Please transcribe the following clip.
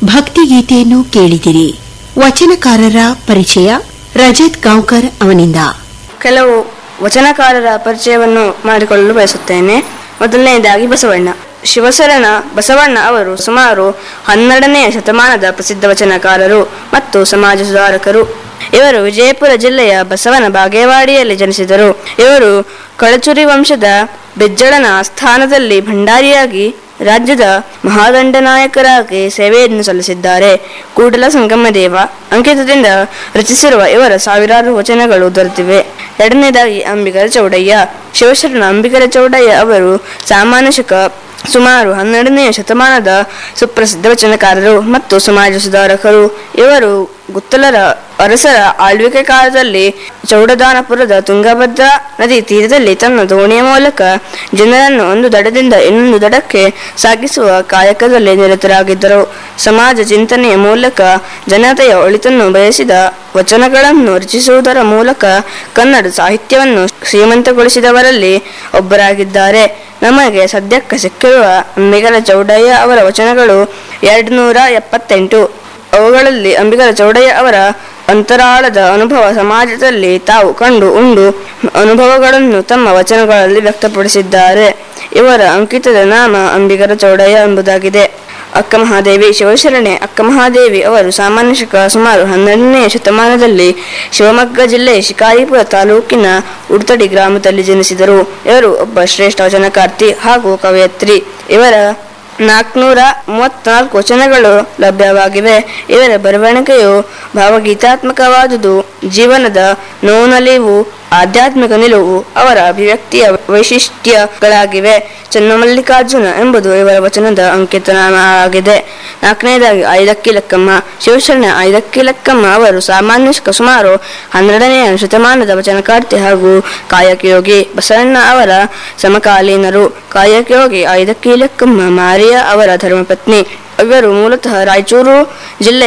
ಭಕ್ತಿಗೀತೆಯನ್ನು ಕೇಳಿದಿರಿ ವಚನಕಾರರ ಪರಿಚಯ ರಜತ್ ಗಾಂವ್ಕರ್ ಅವನಿಂದ ಕೆಲವು ವಚನಕಾರರ ಪರಿಚಯವನ್ನು ಮಾಡಿಕೊಳ್ಳಲು ಬಯಸುತ್ತೇನೆ ಮೊದಲನೆಯದಾಗಿ ಬಸವಣ್ಣ ಶಿವಶರಣ ಬಸವಣ್ಣ ಅವರು ಸುಮಾರು ಹನ್ನೆರಡನೆಯ ಶತಮಾನದ ಪ್ರಸಿದ್ಧ ವಚನಕಾರರು ಮತ್ತು ಸಮಾಜ ಸುಧಾರಕರು ಇವರು ವಿಜಯಪುರ ಜಿಲ್ಲೆಯ ಬಸವನ ಬಾಗೇವಾಡಿಯಲ್ಲಿ ಜನಿಸಿದರು ಇವರು ಕಳಚುರಿ ವಂಶದ ಬೆಜ್ಜಳನ ಸ್ಥಾನದಲ್ಲಿ ಭಂಡಾರಿಯಾಗಿ ರಾಜ್ಯದ ಮಹಾದಂಡನಾಯಕರಾಗಿ ಸೇವೆಯನ್ನು ಸಲ್ಲಿಸಿದ್ದಾರೆ ಕೂಡಲ ಸಂಗಮದೇವ ಅಂಕಿತದಿಂದ ರಚಿಸಿರುವ ಇವರ ಸಾವಿರಾರು ವಚನಗಳು ದೊರೆತಿವೆ ಎರಡನೇದಾಗಿ ಅಂಬಿಗರ ಚೌಡಯ್ಯ ಶಿವಶರಣ ಅಂಬಿಗರ ಚೌಡಯ್ಯ ಅವರು ಸಾಮಾನ್ಯ ಶಕ ಸುಮಾರು ಹನ್ನೆರಡನೆಯ ಶತಮಾನದ ಸುಪ್ರಸಿದ್ಧ ವಚನಕಾರರು ಮತ್ತು ಸಮಾಜ ಸುಧಾರಕರು ಇವರು ಗುತ್ತಲರ ಅರಸರ ಆಳ್ವಿಕೆ ಕಾಲದಲ್ಲಿ ಚೌಡದಾನಪುರದ ತುಂಗಭದ್ರಾ ನದಿ ತೀರದಲ್ಲಿ ತನ್ನ ದೋಣಿಯ ಮೂಲಕ ಜನರನ್ನು ಒಂದು ದಡದಿಂದ ಇನ್ನೊಂದು ದಡಕ್ಕೆ ಸಾಗಿಸುವ ಕಾಯಕದಲ್ಲಿ ನಿರತರಾಗಿದ್ದರು ಸಮಾಜ ಚಿಂತನೆಯ ಮೂಲಕ ಜನತೆಯ ಒಳಿತನ್ನು ಬಯಸಿದ ವಚನಗಳನ್ನು ರಚಿಸುವುದರ ಮೂಲಕ ಕನ್ನಡ ಸಾಹಿತ್ಯವನ್ನು ಶ್ರೀಮಂತಗೊಳಿಸಿದವರಲ್ಲಿ ಒಬ್ಬರಾಗಿದ್ದಾರೆ ನಮಗೆ ಸದ್ಯಕ್ಕೆ ಸಿಕ್ಕಿರುವ ಅಂಬಿಗರ ಚೌಡಯ್ಯ ಅವರ ವಚನಗಳು ಎರಡು ನೂರ ಎಪ್ಪತ್ತೆಂಟು ಅವುಗಳಲ್ಲಿ ಅಂಬಿಗರ ಚೌಡಯ್ಯ ಅವರ ಅಂತರಾಳದ ಅನುಭವ ಸಮಾಜದಲ್ಲಿ ತಾವು ಕಂಡು ಉಂಡು ಅನುಭವಗಳನ್ನು ತಮ್ಮ ವಚನಗಳಲ್ಲಿ ವ್ಯಕ್ತಪಡಿಸಿದ್ದಾರೆ ಇವರ ಅಂಕಿತದ ನಾಮ ಅಂಬಿಗರ ಚೌಡಯ್ಯ ಎಂಬುದಾಗಿದೆ ಅಕ್ಕ ಮಹಾದೇವಿ ಶಿವಶರಣೆ ಅಕ್ಕ ಮಹಾದೇವಿ ಅವರು ಸಾಮಾನ್ಯ ಶಕ ಸುಮಾರು ಹನ್ನೆರಡನೆಯ ಶತಮಾನದಲ್ಲಿ ಶಿವಮೊಗ್ಗ ಜಿಲ್ಲೆ ಶಿಕಾರಿಪುರ ತಾಲೂಕಿನ ಉಡ್ತಡಿ ಗ್ರಾಮದಲ್ಲಿ ಜನಿಸಿದರು ಇವರು ಒಬ್ಬ ಶ್ರೇಷ್ಠ ವಚನಕಾರ್ತಿ ಹಾಗೂ ಕವಯತ್ರಿ ಇವರ ನಾಲ್ಕುನೂರ ಮೂವತ್ನಾಲ್ಕು ವಚನಗಳು ಲಭ್ಯವಾಗಿವೆ ಇವರ ಬರವಣಿಗೆಯು ಭಾವಗೀತಾತ್ಮಕವಾದುದು ಜೀವನದ ನೋನಲಿವು ಆಧ್ಯಾತ್ಮಿಕ ನಿಲುವು ಅವರ ಅಭಿವ್ಯಕ್ತಿಯ ವೈಶಿಷ್ಟ್ಯಗಳಾಗಿವೆ ಚನ್ನಮಲ್ಲಿಕಾರ್ಜುನ ಎಂಬುದು ಇವರ ವಚನದ ಅಂಕಿತನಾಮ ಆಗಿದೆ ನಾಲ್ಕನೇದಾಗಿ ಐದಕ್ಕಿ ಲೆಕ್ಕಮ್ಮ ಶಿವಶರಣ ಐದಕ್ಕಿ ಲೆಕ್ಕಮ್ಮ ಅವರು ಸಾಮಾನ್ಯ ಶಕ ಸುಮಾರು ಹನ್ನೆರಡನೆಯ ಶತಮಾನದ ವಚನಕಾರ್ತಿ ಹಾಗೂ ಕಾಯಕಯೋಗಿ ಬಸವಣ್ಣ ಅವರ ಸಮಕಾಲೀನರು ಕಾಯಕಯೋಗಿ ಐದಕ್ಕಿ ಲೆಕ್ಕಮ್ಮ ಮಾರಿಯ ಅವರ ಧರ್ಮಪತ್ನಿ ಇವರು ಮೂಲತಃ ರಾಯಚೂರು ಜಿಲ್ಲೆ